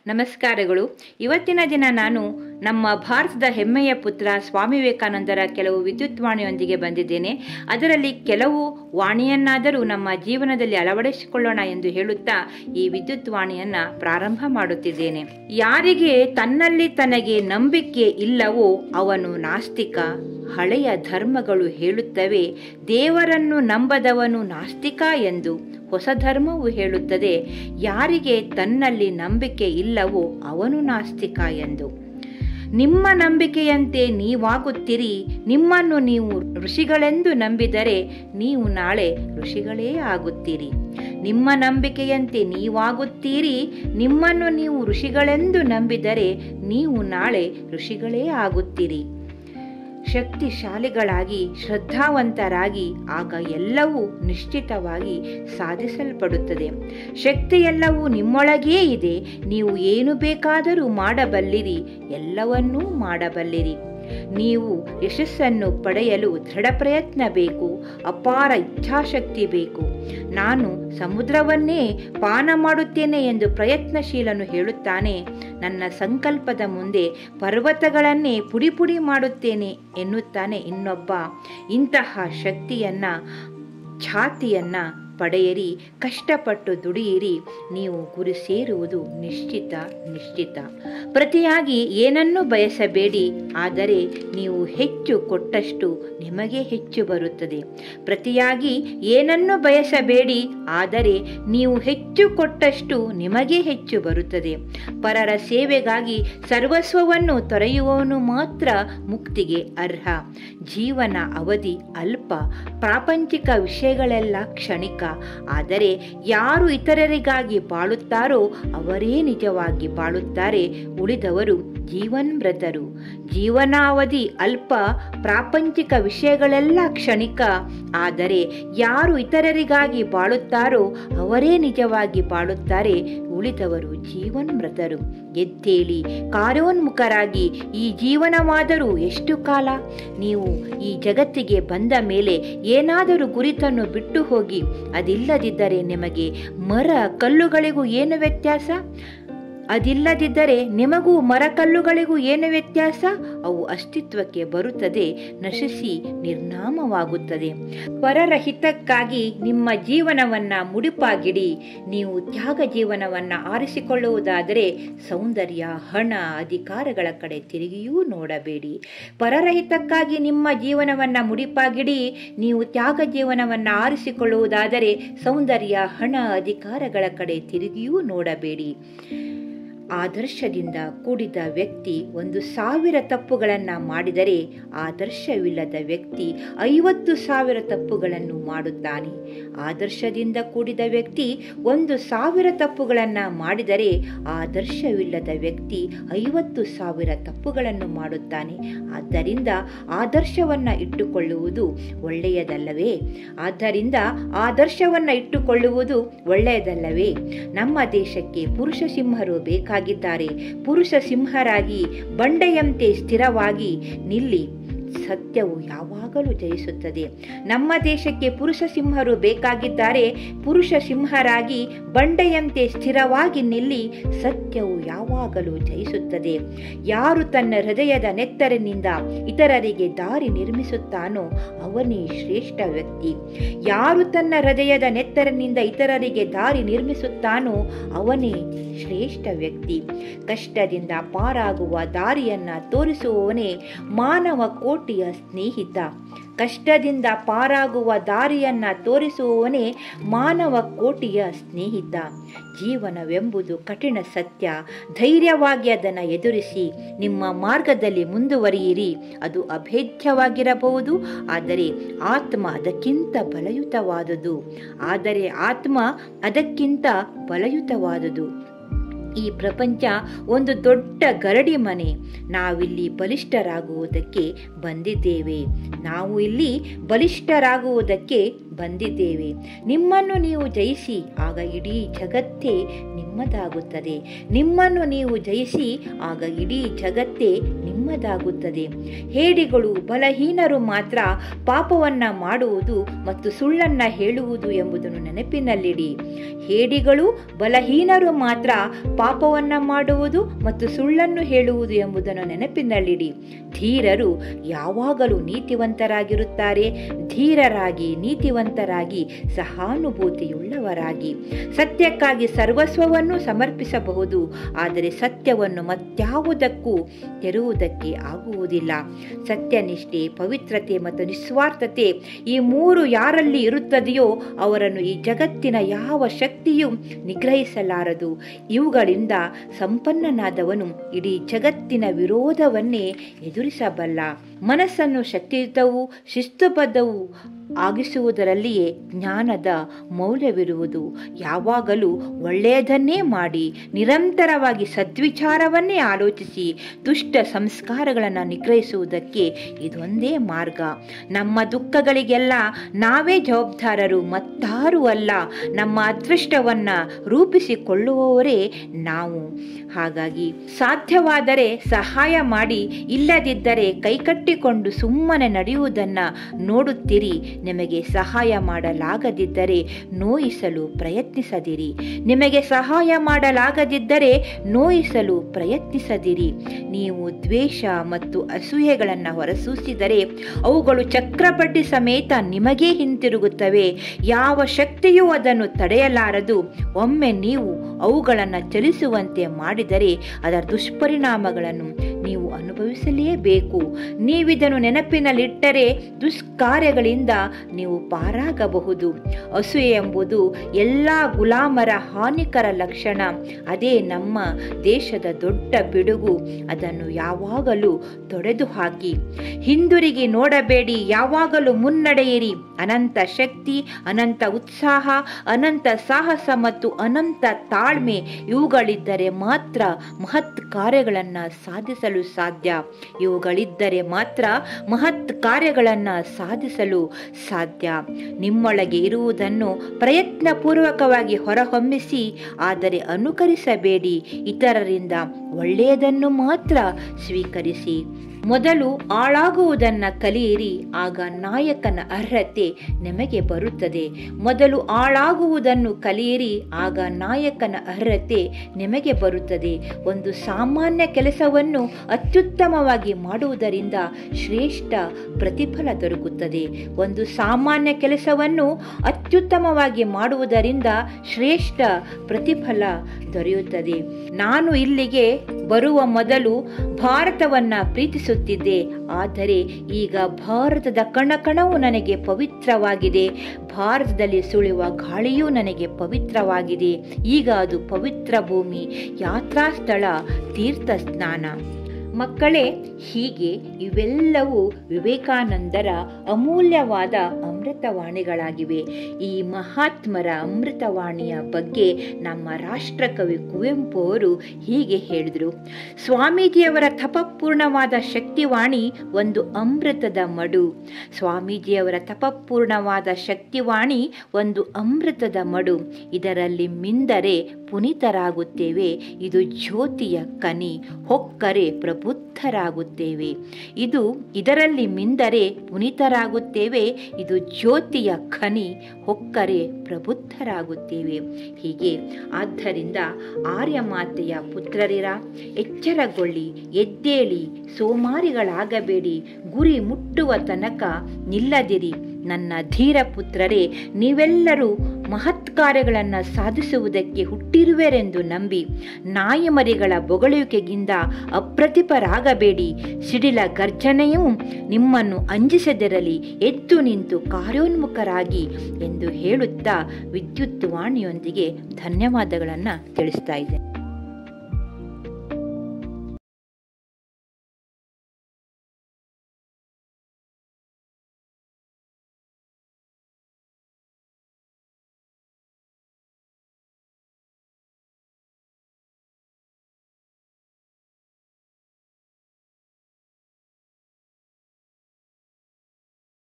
ನಮಸ್ಕಾರಗಳು ಇವತ್ತಿನ ದಿನ ನಾನು ನಮ್ಮ ಭಾರತದ ಹೆಮ್ಮೆಯ ಪುತ್ರ ಸ್ವಾಮಿ ವಿವೇಕಾನಂದರ ಕೆಲವು ವಿದ್ಯುತ್ ವಾಣಿಯೊಂದಿಗೆ ಬಂದಿದ್ದೇನೆ ಅದರಲ್ಲಿ ಕೆಲವು ವಾಣಿಯನ್ನಾದರೂ ನಮ್ಮ ಜೀವನದಲ್ಲಿ ಅಳವಡಿಸಿಕೊಳ್ಳೋಣ ಎಂದು ಹೇಳುತ್ತಾ ಈ ವಿದ್ಯುತ್ ವಾಣಿಯನ್ನ ಪ್ರಾರಂಭ ಮಾಡುತ್ತಿದ್ದೇನೆ ಯಾರಿಗೆ ತನ್ನಲ್ಲಿ ತನಗೆ ನಂಬಿಕೆ ಇಲ್ಲವೋ ಅವನು ನಾಸ್ತಿಕ ಹಳೆಯ ಧರ್ಮಗಳು ಹೇಳುತ್ತವೆ ದೇವರನ್ನು ನಂಬದವನು ನಾಸ್ತಿಕ ಎಂದು ಹೊಸ ಧರ್ಮವು ಹೇಳುತ್ತದೆ ಯಾರಿಗೆ ತನ್ನಲ್ಲಿ ನಂಬಿಕೆ ಇಲ್ಲವೋ ಅವನು ನಾಸ್ತಿಕ ಎಂದು ನಿಮ್ಮ ನಂಬಿಕೆಯಂತೆ ನೀವಾಗುತ್ತೀರಿ ನಿಮ್ಮನ್ನು ನೀವು ಋಷಿಗಳೆಂದು ನಂಬಿದರೆ ನೀವು ನಾಳೆ ಋಷಿಗಳೇ ಆಗುತ್ತೀರಿ ನಿಮ್ಮ ನಂಬಿಕೆಯಂತೆ ನೀವಾಗುತ್ತೀರಿ ನಿಮ್ಮನ್ನು ನೀವು ಋಷಿಗಳೆಂದು ನಂಬಿದರೆ ನೀವು ನಾಳೆ ಋಷಿಗಳೇ ಆಗುತ್ತೀರಿ ಶಕ್ತಿಶಾಲಿಗಳಾಗಿ ಶ್ರದ್ಧಾವಂತರಾಗಿ ಆಗ ಎಲ್ಲವೂ ನಿಶ್ಚಿತವಾಗಿ ಸಾಧಿಸಲ್ಪಡುತ್ತದೆ ಶಕ್ತಿಯೆಲ್ಲವೂ ನಿಮ್ಮೊಳಗೇ ಇದೆ ನೀವು ಏನು ಬೇಕಾದರೂ ಮಾಡಬಲ್ಲಿರಿ ಎಲ್ಲವನ್ನೂ ಮಾಡಬಲ್ಲಿರಿ ನೀವು ಯಶಸ್ಸನ್ನು ಪಡೆಯಲು ದೃಢ ಪ್ರಯತ್ನ ಬೇಕು ಅಪಾರ ಇಚ್ಛಾಶಕ್ತಿ ಬೇಕು ನಾನು ಸಮುದ್ರವನ್ನೇ ಪಾನ ಮಾಡುತ್ತೇನೆ ಎಂದು ಪ್ರಯತ್ನಶೀಲನು ಹೇಳುತ್ತಾನೆ ನನ್ನ ಸಂಕಲ್ಪದ ಮುಂದೆ ಪರ್ವತಗಳನ್ನೇ ಪುಡಿ ಪುಡಿ ಮಾಡುತ್ತೇನೆ ಎನ್ನುತ್ತಾನೆ ಇನ್ನೊಬ್ಬ ಇಂತಹ ಶಕ್ತಿಯನ್ನ ಛಾತಿಯನ್ನ ಪಡೆಯಿರಿ ಕಷ್ಟಪಟ್ಟು ದುಡಿಯಿರಿ ನೀವು ಗುರಿ ಸೇರುವುದು ನಿಶ್ಚಿತ ನಿಶ್ಚಿತ ಪ್ರತಿಯಾಗಿ ಏನನ್ನು ಬಯಸಬೇಡಿ ಆದರೆ ನೀವು ಹೆಚ್ಚು ಕೊಟ್ಟಷ್ಟು ನಿಮಗೆ ಹೆಚ್ಚು ಬರುತ್ತದೆ ಪ್ರತಿಯಾಗಿ ಏನನ್ನು ಬಯಸಬೇಡಿ ಆದರೆ ನೀವು ಹೆಚ್ಚು ಕೊಟ್ಟಷ್ಟು ನಿಮಗೆ ಹೆಚ್ಚು ಬರುತ್ತದೆ ಪರರ ಸೇವೆಗಾಗಿ ಸರ್ವಸ್ವವನ್ನು ತೊರೆಯುವವನು ಮಾತ್ರ ಮುಕ್ತಿಗೆ ಅರ್ಹ ಜೀವನ ಅವಧಿ ಅಲ್ಪ ಪ್ರಾಪಂಚಿಕ ವಿಷಯಗಳೆಲ್ಲ ಕ್ಷಣಿಕ ಆದರೆ ಯಾರು ಇತರರಿಗಾಗಿ ಬಾಳುತ್ತಾರೋ ಅವರೇ ನಿಜವಾಗಿ ಬಾಳುತ್ತಾರೆ ಉಳಿದವರು ಜೀವನ್ಮೃತರು ಜೀವನಾವಧಿ ಅಲ್ಪ ಪ್ರಾಪಂಚಿಕ ವಿಷಯಗಳೆಲ್ಲ ಕ್ಷಣಿಕ ಆದರೆ ಯಾರು ಇತರರಿಗಾಗಿ ಬಾಳುತ್ತಾರೋ ಅವರೇ ನಿಜವಾಗಿ ಬಾಳುತ್ತಾರೆ ಉಳಿದವರು ಜೀವನ್ಮೃತರು ಎದ್ದೇಳಿ ಕಾರ್ಯೋನ್ಮುಖರಾಗಿ ಈ ಜೀವನವಾದರೂ ಎಷ್ಟು ಕಾಲ ನೀವು ಈ ಜಗತ್ತಿಗೆ ಬಂದ ಮೇಲೆ ಏನಾದರೂ ಗುರಿತನ್ನು ಬಿಟ್ಟು ಹೋಗಿ ಅದಿಲ್ಲದಿದ್ದರೆ ನಿಮಗೆ ಮರ ಕಲ್ಲುಗಳಿಗೂ ಏನು ವ್ಯತ್ಯಾಸ ಅದಿಲ್ಲದಿದ್ದರೆ ನಿಮಗೂ ಮರಕಲ್ಲುಗಳಿಗೂ ಏನು ವ್ಯತ್ಯಾಸ ಅವು ಅಸ್ತಿತ್ವಕ್ಕೆ ಬರುತ್ತದೆ ನಶಿಸಿ ನಿರ್ನಾಮವಾಗುತ್ತದೆ ಪರರ ಹಿತಕ್ಕಾಗಿ ನಿಮ್ಮ ಜೀವನವನ್ನ ಮುಡಿಪಾಗಿಡಿ ನೀವು ತ್ಯಾಗ ಜೀವನವನ್ನ ಆರಿಸಿಕೊಳ್ಳುವುದಾದರೆ ಸೌಂದರ್ಯ ಹಣ ಅಧಿಕಾರಗಳ ಕಡೆ ತಿರುಗಿಯೂ ನೋಡಬೇಡಿ ಪರರ ಹಿತಕ್ಕಾಗಿ ನಿಮ್ಮ ಜೀವನವನ್ನ ಮುಡಿಪಾಗಿಡಿ ನೀವು ತ್ಯಾಗ ಜೀವನವನ್ನ ಆರಿಸಿಕೊಳ್ಳುವುದಾದರೆ ಸೌಂದರ್ಯ ಹಣ ಅಧಿಕಾರಗಳ ಕಡೆ ತಿರುಗಿಯೂ ನೋಡಬೇಡಿ ಆದರ್ಶದಿಂದ ಕೂಡಿದ ವ್ಯಕ್ತಿ ಒಂದು ಸಾವಿರ ತಪ್ಪುಗಳನ್ನು ಮಾಡಿದರೆ ಆದರ್ಶವಿಲ್ಲದ ವ್ಯಕ್ತಿ ಐವತ್ತು ಸಾವಿರ ತಪ್ಪುಗಳನ್ನು ಮಾಡುತ್ತಾನೆ ಆದರ್ಶದಿಂದ ಕೂಡಿದ ವ್ಯಕ್ತಿ ಒಂದು ಸಾವಿರ ತಪ್ಪುಗಳನ್ನು ಮಾಡಿದರೆ ಆದರ್ಶವಿಲ್ಲದ ವ್ಯಕ್ತಿ ಐವತ್ತು ಸಾವಿರ ತಪ್ಪುಗಳನ್ನು ಮಾಡುತ್ತಾನೆ ಆದ್ದರಿಂದ ಆದರ್ಶವನ್ನು ಇಟ್ಟುಕೊಳ್ಳುವುದು ಒಳ್ಳೆಯದಲ್ಲವೇ ಆದ್ದರಿಂದ ಆದರ್ಶವನ್ನು ಇಟ್ಟುಕೊಳ್ಳುವುದು ಒಳ್ಳೆಯದಲ್ಲವೇ ನಮ್ಮ ದೇಶಕ್ಕೆ ಪುರುಷ ಸಿಂಹರು ಬೇಕಾಗಿ ಆಗಿದ್ದಾರೆ ಪುರುಷ ಸಿಂಹರಾಗಿ ಬಂಡೆಯಂತೆ ಸ್ಥಿರವಾಗಿ ನಿಲ್ಲಿ ಸತ್ಯವು ಯಾವಾಗಲೂ ಜಯಿಸುತ್ತದೆ ನಮ್ಮ ದೇಶಕ್ಕೆ ಪುರುಷ ಸಿಂಹರು ಬೇಕಾಗಿದ್ದಾರೆ ಪುರುಷ ಸಿಂಹರಾಗಿ ಬಂಡೆಯಂತೆ ಸ್ಥಿರವಾಗಿ ನಿಲ್ಲಿ ಸತ್ಯವು ಯಾವಾಗಲೂ ಜಯಿಸುತ್ತದೆ ಯಾರು ತನ್ನ ಹೃದಯದ ನೆತ್ತರಿನಿಂದ ಇತರರಿಗೆ ದಾರಿ ನಿರ್ಮಿಸುತ್ತಾನೋ ಅವನೇ ಶ್ರೇಷ್ಠ ವ್ಯಕ್ತಿ ಯಾರು ತನ್ನ ಹೃದಯದ ನೆತ್ತರಿನಿಂದ ಇತರರಿಗೆ ದಾರಿ ನಿರ್ಮಿಸುತ್ತಾನೋ ಅವನೇ ಶ್ರೇಷ್ಠ ವ್ಯಕ್ತಿ ಕಷ್ಟದಿಂದ ಪಾರಾಗುವ ದಾರಿಯನ್ನ ತೋರಿಸುವವನೇ ಮಾನವ ಕೋಟಿಯ ಸ್ನೇಹಿತ ಕಷ್ಟದಿಂದ ಪಾರಾಗುವ ದಾರಿಯನ್ನ ತೋರಿಸುವವನೇ ಮಾನವ ಕೋಟಿಯ ಸ್ನೇಹಿತ ಜೀವನವೆಂಬುದು ಕಠಿಣ ಸತ್ಯ ಧೈರ್ಯವಾಗಿ ಅದನ್ನು ಎದುರಿಸಿ ನಿಮ್ಮ ಮಾರ್ಗದಲ್ಲಿ ಮುಂದುವರಿಯಿರಿ ಅದು ಅಭೇದ್ಯವಾಗಿರಬಹುದು ಆದರೆ ಆತ್ಮ ಅದಕ್ಕಿಂತ ಬಲಯುತವಾದುದು ಆದರೆ ಆತ್ಮ ಅದಕ್ಕಿಂತ ಬಲಯುತವಾದುದು ಈ ಪ್ರಪಂಚ ಒಂದು ದೊಡ್ಡ ಗರಡಿ ಮನೆ ನಾವಿಲ್ಲಿ ಬಲಿಷ್ಠರಾಗುವುದಕ್ಕೆ ಬಂದಿದ್ದೇವೆ ನಾವು ಇಲ್ಲಿ ಬಲಿಷ್ಠರಾಗುವುದಕ್ಕೆ ಬಂದಿದ್ದೇವೆ ನಿಮ್ಮನ್ನು ನೀವು ಜಯಿಸಿ ಆಗ ಇಡೀ ಜಗತ್ತೇ ನಿಮ್ಮದಾಗುತ್ತದೆ ನಿಮ್ಮನ್ನು ನೀವು ಜಯಿಸಿ ಆಗ ಇಡೀ ಜಗತ್ತೇ ನಿಮ್ಮ ನಿಮ್ಮದಾಗುತ್ತದೆ ಹೇಡಿಗಳು ಬಲಹೀನರು ಮಾತ್ರ ಪಾಪವನ್ನ ಮಾಡುವುದು ಮತ್ತು ಸುಳ್ಳನ್ನ ಹೇಳುವುದು ಎಂಬುದನ್ನು ನೆನಪಿನಲ್ಲಿಡಿ ಹೇಡಿಗಳು ಬಲಹೀನರು ಮಾತ್ರ ಪಾಪವನ್ನ ಮಾಡುವುದು ಮತ್ತು ಸುಳ್ಳನ್ನು ಹೇಳುವುದು ಎಂಬುದನ್ನು ನೆನಪಿನಲ್ಲಿಡಿ ಧೀರರು ಯಾವಾಗಲೂ ನೀತಿವಂತರಾಗಿರುತ್ತಾರೆ ಧೀರರಾಗಿ ನೀತಿವಂತರಾಗಿ ಸಹಾನುಭೂತಿಯುಳ್ಳವರಾಗಿ ಸತ್ಯಕ್ಕಾಗಿ ಸರ್ವಸ್ವವನ್ನು ಸಮರ್ಪಿಸಬಹುದು ಆದರೆ ಸತ್ಯವನ್ನು ಮತ್ಯಾವುದಕ್ಕೂ ತೆರುವುದಕ್ಕೆ ಆಗುವುದಿಲ್ಲ ಸತ್ಯನಿಷ್ಠೆ ಪವಿತ್ರತೆ ಮತ್ತು ನಿಸ್ವಾರ್ಥತೆ ಈ ಮೂರು ಯಾರಲ್ಲಿ ಇರುತ್ತದೆಯೋ ಅವರನ್ನು ಈ ಜಗತ್ತಿನ ಯಾವ ಶಕ್ತಿಯೂ ನಿಗ್ರಹಿಸಲಾರದು ಇವುಗಳಿಂದ ಸಂಪನ್ನನಾದವನು ಇಡೀ ಜಗತ್ತಿನ ವಿರೋಧವನ್ನೇ ಎದುರಿಸಬಲ್ಲ ಮನಸ್ಸನ್ನು ಶಕ್ತಿಯುತವೂ ಶಿಸ್ತುಬದ್ಧವೂ ಆಗಿಸುವುದರಲ್ಲಿಯೇ ಜ್ಞಾನದ ಮೌಲ್ಯವಿರುವುದು ಯಾವಾಗಲೂ ಒಳ್ಳೆಯದನ್ನೇ ಮಾಡಿ ನಿರಂತರವಾಗಿ ಸದ್ವಿಚಾರವನ್ನೇ ಆಲೋಚಿಸಿ ದುಷ್ಟ ಸಂಸ್ಕಾರಗಳನ್ನು ನಿಗ್ರಹಿಸುವುದಕ್ಕೆ ಇದೊಂದೇ ಮಾರ್ಗ ನಮ್ಮ ದುಃಖಗಳಿಗೆಲ್ಲ ನಾವೇ ಜವಾಬ್ದಾರರು ಮತ್ತಾರೂ ಅಲ್ಲ ನಮ್ಮ ಅದೃಷ್ಟವನ್ನ ರೂಪಿಸಿಕೊಳ್ಳುವವರೇ ನಾವು ಹಾಗಾಗಿ ಸಾಧ್ಯವಾದರೆ ಸಹಾಯ ಮಾಡಿ ಇಲ್ಲದಿದ್ದರೆ ಕೈಕಟ್ಟಿಕೊಂಡು ಸುಮ್ಮನೆ ನಡೆಯುವುದನ್ನ ನೋಡುತ್ತೀರಿ ನಿಮಗೆ ಸಹಾಯ ಮಾಡಲಾಗದಿದ್ದರೆ ನೋಯಿಸಲು ಪ್ರಯತ್ನಿಸದಿರಿ ನಿಮಗೆ ಸಹಾಯ ಮಾಡಲಾಗದಿದ್ದರೆ ನೋಯಿಸಲು ಪ್ರಯತ್ನಿಸದಿರಿ ನೀವು ದ್ವೇಷ ಮತ್ತು ಅಸೂಯೆಗಳನ್ನು ಹೊರಸೂಸಿದರೆ ಅವುಗಳು ಚಕ್ರಪಟ್ಟಿ ಸಮೇತ ನಿಮಗೇ ಹಿಂತಿರುಗುತ್ತವೆ ಯಾವ ಶಕ್ತಿಯೂ ಅದನ್ನು ತಡೆಯಲಾರದು ಒಮ್ಮೆ ನೀವು ಅವುಗಳನ್ನು ಚಲಿಸುವಂತೆ ಮಾಡಿದರೆ ಅದರ ದುಷ್ಪರಿಣಾಮಗಳನ್ನು ನೀವು ಅನುಭವಿಸಲೇಬೇಕು ನೀವಿದನ್ನು ನೆನಪಿನಲ್ಲಿಟ್ಟರೆ ದುಷ್ಕಾರ್ಯಗಳಿಂದ ನೀವು ಪಾರಾಗಬಹುದು ಅಸೂಯೆ ಎಂಬುದು ಎಲ್ಲ ಗುಲಾಮರ ಹಾನಿಕರ ಲಕ್ಷಣ ಅದೇ ನಮ್ಮ ದೇಶದ ದೊಡ್ಡ ಪಿಡುಗು ಅದನ್ನು ಯಾವಾಗಲೂ ತೊಡೆದು ಹಾಕಿ ಹಿಂದಿರುಗಿ ನೋಡಬೇಡಿ ಯಾವಾಗಲೂ ಮುನ್ನಡೆಯಿರಿ ಅನಂತ ಶಕ್ತಿ ಅನಂತ ಉತ್ಸಾಹ ಅನಂತ ಸಾಹಸ ಮತ್ತು ಅನಂತ ತಾಳ್ಮೆ ಇವುಗಳಿದ್ದರೆ ಮಾತ್ರ ಮಹತ್ ಕಾರ್ಯಗಳನ್ನು ಸಾಧಿಸಲು ಸಾಧ್ಯ ಇವುಗಳಿದ್ದರೆ ಮಾತ್ರ ಮಹತ್ ಕಾರ್ಯಗಳನ್ನು ಸಾಧಿಸಲು ಸಾಧ್ಯ ನಿಮ್ಮೊಳಗೆ ಇರುವುದನ್ನು ಪ್ರಯತ್ನಪೂರ್ವಕವಾಗಿ ಹೊರಹೊಮ್ಮಿಸಿ ಆದರೆ ಅನುಕರಿಸಬೇಡಿ ಇತರರಿಂದ ಒಳ್ಳೆಯದನ್ನು ಮಾತ್ರ ಸ್ವೀಕರಿಸಿ ಮೊದಲು ಆಳಾಗುವುದನ್ನು ಕಲಿಯಿರಿ ಆಗ ನಾಯಕನ ಅರ್ಹತೆ ನಿಮಗೆ ಬರುತ್ತದೆ ಮೊದಲು ಆಳಾಗುವುದನ್ನು ಕಲಿಯಿರಿ ಆಗ ನಾಯಕನ ಅರ್ಹತೆ ನಿಮಗೆ ಬರುತ್ತದೆ ಒಂದು ಸಾಮಾನ್ಯ ಕೆಲಸವನ್ನು ಅತ್ಯುತ್ತಮವಾಗಿ ಮಾಡುವುದರಿಂದ ಶ್ರೇಷ್ಠ ಪ್ರತಿಫಲ ದೊರಕುತ್ತದೆ ಒಂದು ಸಾಮಾನ್ಯ ಕೆಲಸವನ್ನು ಅತ್ಯುತ್ತಮವಾಗಿ ಮಾಡುವುದರಿಂದ ಶ್ರೇಷ್ಠ ಪ್ರತಿಫಲ ದೊರೆಯುತ್ತದೆ ನಾನು ಇಲ್ಲಿಗೆ ಬರುವ ಮೊದಲು ಭಾರತವನ್ನ ಪ್ರೀತಿಸುತ್ತಿದ್ದೆ ಆದರೆ ಈಗ ಭಾರತದ ಕಣಕಣವು ನನಗೆ ಪವಿತ್ರವಾಗಿದೆ ಭಾರತದಲ್ಲಿ ಸುಳಿಯುವ ಗಾಳಿಯೂ ನನಗೆ ಪವಿತ್ರವಾಗಿದೆ ಈಗ ಅದು ಪವಿತ್ರ ಭೂಮಿ ಯಾತ್ರಾ ಸ್ಥಳ ತೀರ್ಥ ಸ್ನಾನ ಮಕ್ಕಳೇ ಹೀಗೆ ಇವೆಲ್ಲವೂ ವಿವೇಕಾನಂದರ ಅಮೂಲ್ಯವಾದ ಅಮೃತವಾಣಿಗಳಾಗಿವೆ ಈ ಮಹಾತ್ಮರ ಅಮೃತವಾಣಿಯ ಬಗ್ಗೆ ನಮ್ಮ ರಾಷ್ಟ್ರಕವಿ ಕುವೆಂಪು ಅವರು ಹೀಗೆ ಹೇಳಿದರು ಸ್ವಾಮೀಜಿಯವರ ತಪಪೂರ್ಣವಾದ ಶಕ್ತಿವಾಣಿ ಒಂದು ಅಮೃತದ ಮಡು ಸ್ವಾಮೀಜಿಯವರ ತಪಪೂರ್ಣವಾದ ಶಕ್ತಿವಾಣಿ ಒಂದು ಅಮೃತದ ಮಡು ಇದರಲ್ಲಿ ಮಿಂದರೆ ಪುನೀತರಾಗುತ್ತೇವೆ ಇದು ಜ್ಯೋತಿಯ ಕನಿ ಹೊಕ್ಕರೆ ಪ್ರಬುದ್ಧರಾಗುತ್ತೇವೆ ಇದು ಇದರಲ್ಲಿ ಮಿಂದರೆ ಪುನೀತರಾಗುತ್ತೇವೆ ಇದು ಜ್ಯೋತಿಯ ಖನಿ ಹೊಕ್ಕರೆ ಪ್ರಬುದ್ಧರಾಗುತ್ತೇವೆ ಹೀಗೆ ಆದ್ದರಿಂದ ಆರ್ಯಮಾತೆಯ ಪುತ್ರರಿರ ಎಚ್ಚರಗೊಳ್ಳಿ ಎದ್ದೇಳಿ ಸೋಮಾರಿಗಳಾಗಬೇಡಿ ಗುರಿ ಮುಟ್ಟುವ ತನಕ ನಿಲ್ಲದಿರಿ ನನ್ನ ಧೀರ ಪುತ್ರರೇ ನೀವೆಲ್ಲರೂ ಮಹತ್ ಕಾರ್ಯಗಳನ್ನು ಸಾಧಿಸುವುದಕ್ಕೆ ಹುಟ್ಟಿರುವೆರೆಂದು ನಂಬಿ ನಾಯಿ ಮರಿಗಳ ಬೊಗಳುವಿಕೆಗಿಂತ ಅಪ್ರತಿಪರಾಗಬೇಡಿ ಸಿಡಿಲ ಗರ್ಜನೆಯೂ ನಿಮ್ಮನ್ನು ಅಂಜಿಸದಿರಲಿ ಎದ್ದು ನಿಂತು ಕಾರ್ಯೋನ್ಮುಖರಾಗಿ ಎಂದು ಹೇಳುತ್ತಾ ವಿದ್ಯುತ್ ವಾಣಿಯೊಂದಿಗೆ ಧನ್ಯವಾದಗಳನ್ನು ತಿಳಿಸ್ತಾ ಇದ್ದೆ